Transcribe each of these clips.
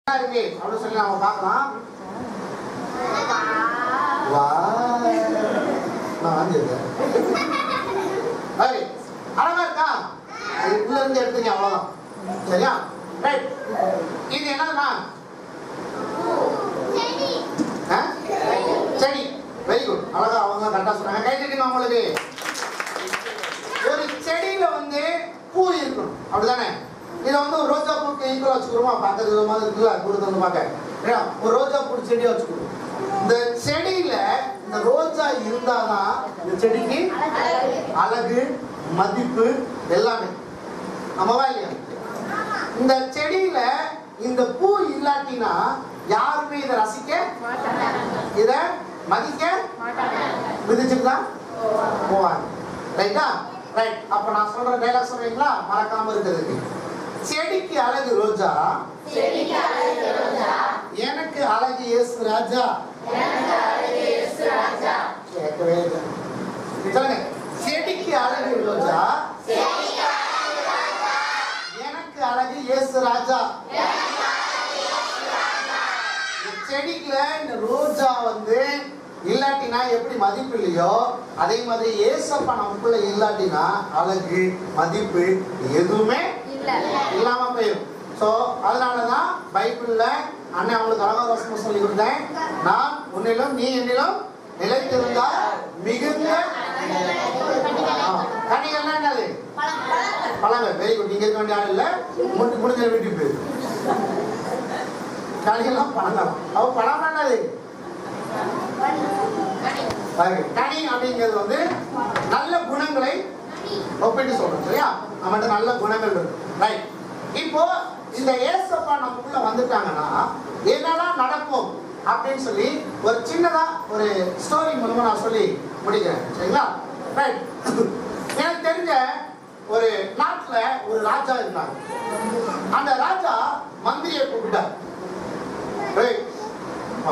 இருக்கு அப்படின்னு சொல்லி நாம பார்க்கலாம் வா நான் வாங்கியிருக்கேன் சரி அழகா இருக்கா அது உள்ள இருந்து எடுத்துங்க அவ்வளவுதான் சரியா ரைட் இது என்னதுன்னா ஆ? செடி வெரி குட் அழகா அவங்க கரெக்டா சொன்னாங்க கை தட்டுங்க உங்களுக்கு ஒரு செடியில வந்து பூ இருக்கணும் அப்படிதானே இதை வந்து ஒரு ரோஜா பூக்கு ஈக்குவல் வச்சுக்கிறோமா பார்க்கறது ஒரு மாதிரி இருக்குல்ல கொடுத்து வந்து பார்க்க ஏன்னா, ஒரு ரோஜா பூ செடியை வச்சுக்கிறோம் இந்த செடியில இந்த ரோஜா இருந்தாதான் இந்த செடிக்கு அழகு மதிப்பு எல்லாமே ஆமாவா இல்லையா இந்த செடியில இந்த பூ இல்லாட்டினா யாருமே இதை ரசிக்க இத மதிக்க மிதிச்சுட்டு தான் போவாங்க ரைட்டா ரைட் அப்ப நான் சொல்ற டைலாக் சொல்றீங்களா மறக்காம இருக்கிறதுக்கு செடிக்கு அழகு ரோஜா எனக்கு அழகு இயேசு ராஜா கேட்கவே இல்லை. சொல்லுங்க செடிக்கு அழகு ரோஜா எனக்கு அழகு இயேசு ராஜா இந்த செடிக்குல இந்த ரோஜா வந்து இல்லாட்டினா எப்படி மதிப்பு இல்லையோ அதே மாதிரி ஏசப்பா நமக்குள்ள இல்லாட்டினா அழகு மதிப்பு எதுவுமே இல்லாம போயிடும் சோ அதனாலதான் பைபிள்ல அண்ணன் அவங்களுக்கு அழகா வசனம் சொல்லி கொடுத்தேன் நான் உன்னிலும் நீ என்னிலும் நிலைத்திருந்தா மிகுந்த ஆமா. கனிகள்னா என்னது பழங்கள் வெரி குட் இங்க இருக்க வேண்டிய ஆள் இல்ல முடி- முடிஞ்ச வீட்டுக்கு போயிரு கனிகள்லாம் பழங்கள் அவ பழம் என்னது பாருங்க, கனி அப்படிங்கிறது வந்து நல்ல குணங்களை ஒப்பிட்டு சொல்றோம் சரியா நம்மகிட்ட நல்ல குணங்கள் இருக்கு ரைட் இப்போ இந்த ஏசப்பா நமக்குள்ள வந்துட்டாங்கன்னா என்னெல்லாம் நடக்கும் அப்படின்னு சொல்லி ஒரு சின்னதா ஒரு ஸ்டோரி மூலமா நான் சொல்லி முடிக்கிறேன் சரிங்களா ரைட் எனக்கு தெரிஞ்ச ஒரு நாட்டுல ஒரு ராஜா இருந்தாங்க அந்த ராஜா மந்திரியை கூப்பிட்டார் ஏய், வா.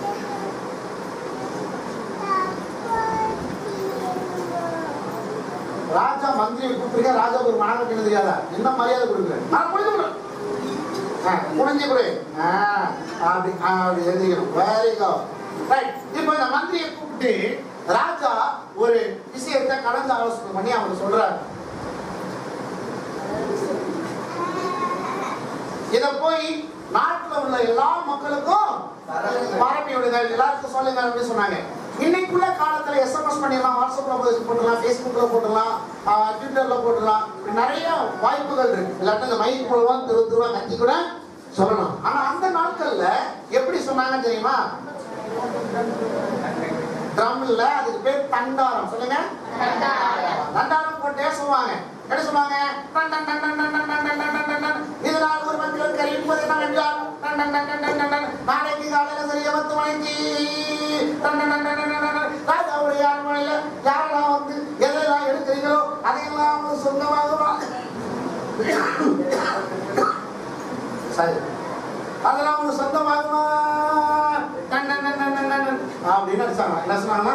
ராஜா மந்திரியை கூப்பிட்டுருக்க ராஜாவுக்கு ஒரு மனம் கட்டினது தெரியாதா என்ன மரியாதை கொடுக்குறேன் நான் முடிஞ்சு கொடு ஆ, முடிஞ்சு கொடு ஆ, அப்படி ஆ, அப்படி எழுதிக்கணும் வெரி குட் ரைட் இப்போ இந்த மந்திரியை கூப்பிட்டு ராஜா ஒரு விஷயத்தை கலந்து ஆலோசனை பண்ணி அவனுக்கு சொல்றாரு இத போய் நாட்டுல உள்ள எல்லா மக்களுக்கும் பரப்பி விடுங்கள் எல்லாருக்கும் சொல்லுங்க அப்படின்னு சொன்னாங்க இன்னைக்குள்ள காலத்துல எஸ்எம்எஸ் பண்ணிடலாம் வாட்ஸ்அப்ல போட்டுடலாம் ஃபேஸ்புக்ல போட்டுடலாம் ஆஹ் ட்விட்டர்ல போட்டுடலாம் இப்படி நிறைய வாய்ப்புகள் இருக்கு இல்லாட்டி இந்த மைக் மூலமா திரு திருவா கத்தி கூட சொல்லலாம் ஆனா அந்த நாட்கள்ல எப்படி சொன்னாங்க தெரியுமா ட்ரம் இல்ல அதுக்கு பேர் தண்டாரம் சொல்லுங்க தண்டாரம் போட்டே சொல்லுவாங்க என்ன சொல்லுவாங்க டன் டன் டன் டன் டன் டன் டன் டன் டன் டன் டன். இதனால் ஒரு மந்திரம் கரையும்போது என்ன வென்றால் டன் டன் டன் டன் டன் டன் டன். நாளைக்கு காலையில சரியா பத்து மணிக்கு டன் டன் டன் டன் டன் டன் டன். ராஜாவுடைய அரண்மனையில யாரெல்லாம் வந்து எதெல்லாம் எடுக்கிறீங்களோ அதையெல்லாம் அவங்க சொந்தமாக வா- சரி அதெல்லாம் அவங்க சொந்தமாகுமா டன் டன் டன் டன் டன் டன் டன். அப்படின்னு அடிச்சாங்க என்ன சொன்னாங்கன்னா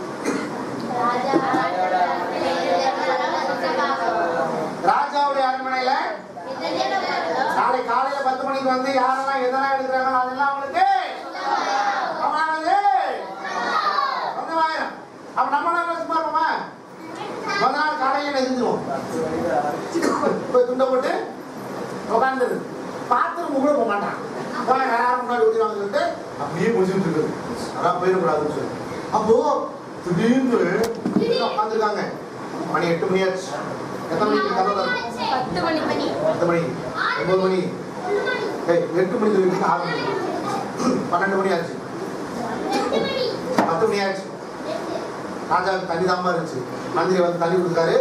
ராஜாவுடைய அரண்மனையில நாளை காலையில பத்து மணிக்கு வந்து யாரெல்லாம் எதெல்லாம் எடுக்கிறாங்களோ அதெல்லாம் அவங்களுக்கு அவங்களுக்கு சொந்தமாயிரும் அப்ப நம்ம நாம சும்மா இருப்போமா முத நாள் காலையில நெருஞ்சிருவோம் போய் துண்டை போட்டு உட்காந்துரு பாத்ரூம் கூட போக மாட்டான் போய் வேற யாரும் முன்னாடி ஊற்றிவாங்க சொல்லிட்டு அப்படியே முடிச்சுட்டு இருக்குது அதான் போயிடக்கூடாதுன்னு சொல்லி அப்போ திடீர்னு உட்காந்துருக்காங்க மணி எட்டு மணி ஆச்சு எத்தனை மணிக்கு கதை திறக்கும்? பத்து மணி மணி பத்து மணி ஒன்பது மணி ஏய், எட்டு மணி சொல்லிட்டு ஆறு மணி பன்னெண்டு மணி ஆச்சு பத்து மணி ஆச்சு ராஜாவுக்கு தண்ணி தாமா இருந்துச்சு மந்திரி வந்து தண்ணி கொடுத்தாரு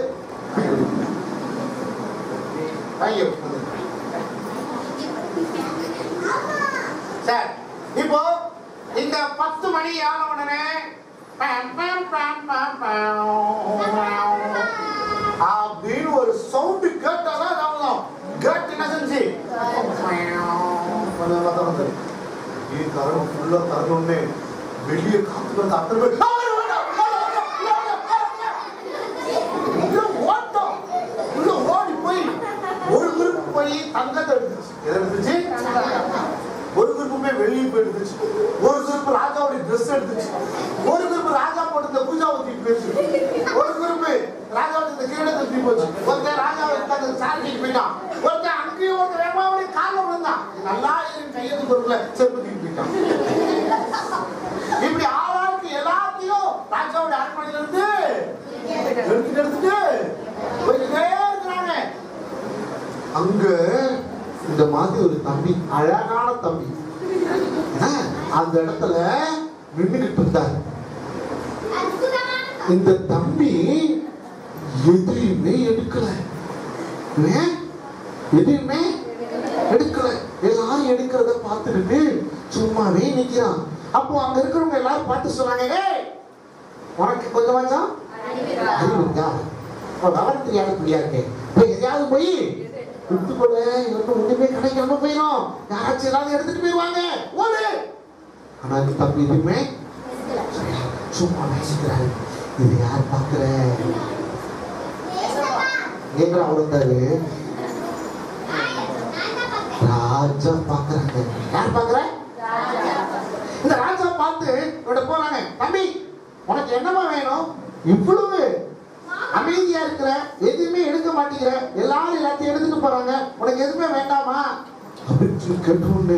தேங்க்யூ சார் இப்போ இந்த பத்து மணி ஆன உடனே பம், பம், பம், பம், பம். அப்படின்னு ஒரு சவுண்டு கேட்டாதான் கவனம் கேட்டு என்ன செஞ்சு கொஞ்சம் நல்லா திறந்து. நீ தரணும் ஃபுல்லா தரணும்னு வெளியே காத்து வந்து அத்தனை பேர் "ஆ, வேண்டாம், வேண்டாம், வேண்டாம், வேண்டாம்." உள்ள ஓட்டம் உள்ள ஓடி போய் ஒரு குரூப் போய் தங்கத்தை எடுத்துச்சு எதை எடுத்துச்சு குரூப்பே வெளியே போயிடுச்சு ஒரு குரூப் ராஜாவுடைய ட்ரெஸ் எடுத்துச்சு ஒரு குரூப் ராஜா போட்டு பூஜாவை தூக்கி போயிடுச்சு ஒரு குரூப் ராஜாவுடைய இந்த கிரீடத்தை தூக்கி போச்சு ஒருத்தன் ராஜாவை உட்காந்து சாரி தூக்கி போயிட்டான் ஒருத்தன் அங்கேயும் ஒருத்தன் வேமாவுடைய காலில் விழுந்தான் நல்லா இருந்து கையெழுத்து பொருட்களை செருப்பு தூக்கி போயிட்டான் இப்படி ஆளாளுக்கு எல்லாத்தையும் ராஜாவுடைய அரண்மனையில இருந்து எடுத்துட்டு எடுத்துட்டு போயிட்டே இருக்கிறாங்க அங்க இந்த மாதிரி ஒரு தம்பி அழகான தம்பி என்ன? அந்த இடத்துல நின்றுகிட்டு இருந்தார் இந்த தம்பி எதையுமே எடுக்கல ஏன்? எதையுமே எடுக்கல எல்லாரும் எடுக்கிறத பார்த்துக்கிட்டு சும்மாவே நிக்கிறான் அப்போ அங்க இருக்கிறவங்க எல்லாரும் பார்த்து சொன்னாங்க "ஏய், உனக்கு கொஞ்சமாச்சும் அறிவு இருக்கா உன் விவரம் தெரியாத புள்ளியா இருக்கு போய் எதையாவது போய் விட்டு போல இவருக்கு ஒண்ணுமே கிடைக்காம போயிடும் யாராச்சும் ஏதாவது எடுத்துட்டு போயிடுவாங்க ஓடு ஆனா இந்த தம்பி எதுவுமே சும்மா பேசிக்கிறாரு இது யார் பாக்குற நீங்களும் அவர் இருந்தாரு ராஜா பாக்குறாங்க யார் பாக்குற இந்த ராஜா பார்த்து இவட போறாங்க தம்பி உனக்கு என்னமா வேணும் இவ்வளவு அமைதியா இருக்கிற எதுவுமே எடுக்க மாட்டேங்கிற எல்லாரும் எல்லாத்தையும் எடுத்துட்டு போறாங்க உனக்கு எதுவுமே வேண்டாமா அப்படின்னு சொல்லி கேட்டோன்னு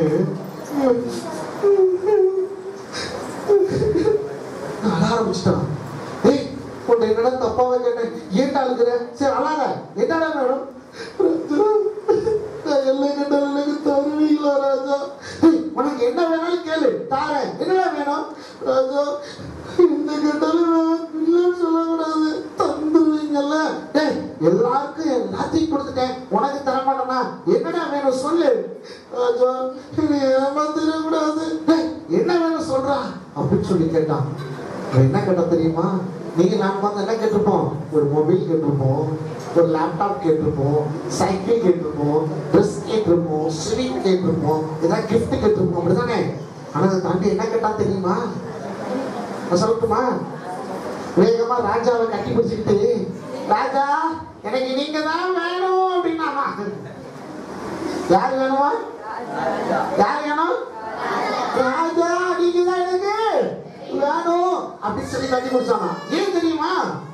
அழ ஆரம்பிச்சிட்டான் ஏய் உன்னை என்னடா தப்பாவே கேட்டேன் ஏன்டா அழுகிற சரி அழாத என்னடா வேணும் நான் எல்லை கண்டாலும் எனக்கு தருவீங்களா ராஜா ஏய், உனக்கு என்ன வேணாலும் கேளு தாரேன் என்னடா வேணும் ராஜா இந்த கேட்டாலும் நான் இல்லைன்னு சொல்லக்கூடாது தந்துருவீங்கல்ல டேய் எல்லாருக்கும் எல்லாத்தையும் கொடுத்துட்டேன் உனக்கு தர மாட்டேனா என்னடா வேணும் சொல்லு ராஜா நீ ஏமாத்திடக்கூடாது டேய் என்ன வேணும் சொல்றா அப்படின்னு சொல்லி கேட்டான் அவன் என்ன கேட்டான் தெரியுமா நீங்க நாம வந்து என்ன கேட்டிருப்போம் ஒரு மொபைல் கேட்டிருப்போம் ஒரு லேப்டாப் கேட்டிருப்போம் சைக்கிள் கேட்டிருப்போம் ட்ரெஸ் கேட்டிருப்போம் ஸ்விங் கேட்டிருப்போம் ஏதாவது கிஃப்ட் கேட்டிருப்போம் அப்படிதானே ஆனா அந்த தம்பி என்ன கேட்டான் தெரியுமா நான் சொல்லட்டுமா வேகமா ராஜாவை கட்டி பிடிச்சிக்கிட்டு ராஜா எனக்கு நீங்க தான் வேணும் அப்படின்னா யார் வேணுமா யார் வேணும் ராஜா நீங்க தான் எனக்கு வேணும் அப்படின்னு சொல்லி கட்டி பிடிச்சானா ஏன் தெரியுமா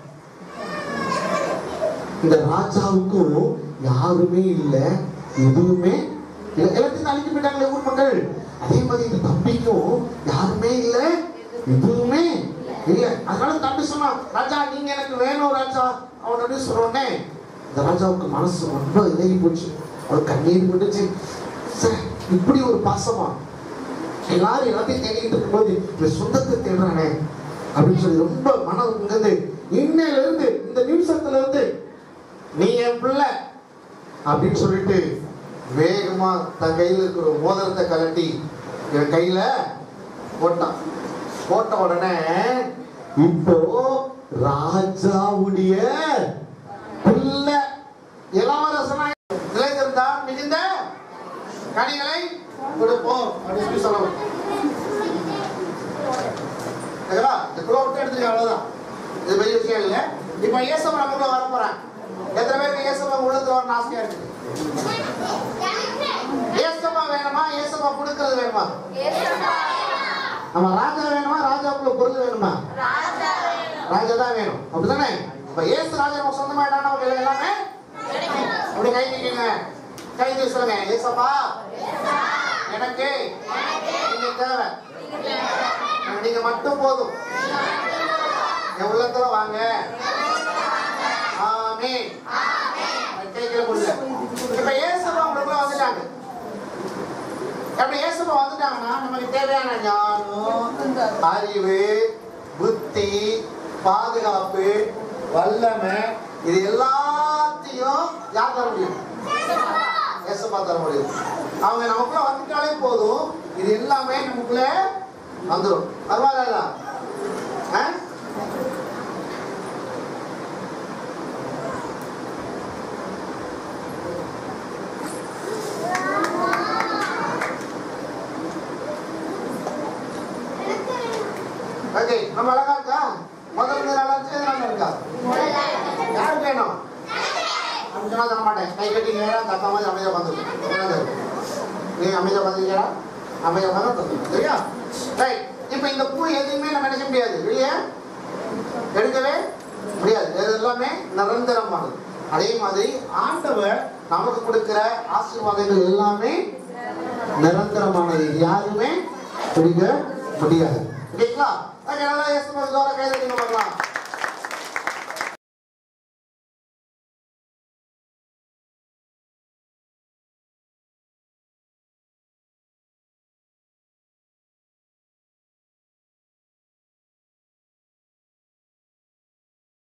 இந்த ராஜாவுக்கும் யாருமே இல்ல எதுவுமே இல்ல. எல்லாத்தையும் அழிக்க போயிட்டாங்களே ஊர் மக்கள் அதே மாதிரி இந்த தம்பிக்கும் யாருமே இல்ல எதுவுமே இல்ல அதனால தம்பி சொன்னான் ராஜா நீங்க எனக்கு வேணும் ராஜா அவன் அப்படி சொன்னோடனே இந்த ராஜாவுக்கு மனசு ரொம்ப இதாகி போச்சு அவர் கண்ணீர் விட்டுச்சு சார் இப்படி ஒரு பாசமா எல்லாரும் எல்லாத்தையும் தேடிட்டு இருக்கும்போது இந்த சொந்தத்தை தேடுறானே அப்படின்னு சொல்லி ரொம்ப மனம் இருந்து இன்னையில இருந்து இந்த நிமிஷத்துல இருந்து நீ என் பிள்ளை அப்படின்னு சொல்லிட்டு வேகமா தன் கையில இருக்கிற மோதிரத்தை கலட்டி என் கையில போட்டான் போட்ட உடனே இப்போ ராஜாவுடைய பிள்ளை இளவரசனா நிலைத்திருந்தா மிகுந்த கனிகளை கொடுப்போம் அப்படின்னு சொல்லி சொல்லணும் ஓகேவா? இந்த குலோ விட்டு எடுத்துக்க அவ்வளவுதான் இது பெரிய விஷயம் இல்லை இப்ப இயேசு நமக்குள்ள வர போறான் எத்தனை பேருக்கு இயேசுவா உள்ளத்துல வரணும் ஆசையா இருக்கு இயேசுவா வேணுமா இயேசுவா கொடுக்கறது வேணுமா நம்ம ராஜா வேணுமா ராஜாவுக்குள்ள பொருள் வேணுமா ராஜா தான் வேணும் அப்படிதானே இப்ப இயேசு ராஜா நமக்கு சொந்தமாயிட்டான நமக்கு எல்லாமே அப்படி கை நீங்க கை தூக்கி சொல்லுங்க ஏசப்பா எனக்கு நீங்க தேவை நீங்க மட்டும் போதும் என் உள்ளத்துல வாங்க ஆமென் கேட்கல முடியல இப்ப இயேசுப்பா உங்களுக்குள்ள வந்துட்டாங்க அப்படி இயேசுப்பா வந்துட்டாங்கன்னா நமக்கு தேவையான ஞானம் அறிவு புத்தி பாதுகாப்பு வல்லமை இது எல்லாத்தையும் யார் தர முடியும் இயேசுப்பா தர முடியும் அவங்க நமக்குள்ள வந்துட்டாலே போதும் இது எல்லாமே நமக்குள்ள வந்துடும் பரவாயில்ல ஆ ஓகே நம்ம அழகா இருக்கா முதல்ல இருந்து நல்லா இருந்துச்சு இது நல்லா இருக்கா யாருக்கு வேணும் அப்படின்னு சொன்னா தர மாட்டேன் கை கட்டி நேரம் தக்க மாதிரி அமைதியாக வந்துருக்கு நீங்க அமைதியாக வந்துருக்கீங்களா அமையமாக தந்துடும் சரியா ரைட் இப்போ இந்த பூ எதுவுமே நம்ம நினைக்க முடியாது இல்லையா எடுக்கவே முடியாது இது எல்லாமே நிரந்தரமானது அதே மாதிரி ஆண்டவர் நமக்கு கொடுக்கிற ஆசீர்வாதங்கள் எல்லாமே நிரந்தரமானது இது யாருமே பிடிக்க முடியாது ஓகேங்களா ஓகே நல்லா ஏசுமா கைது பார்க்கலாம்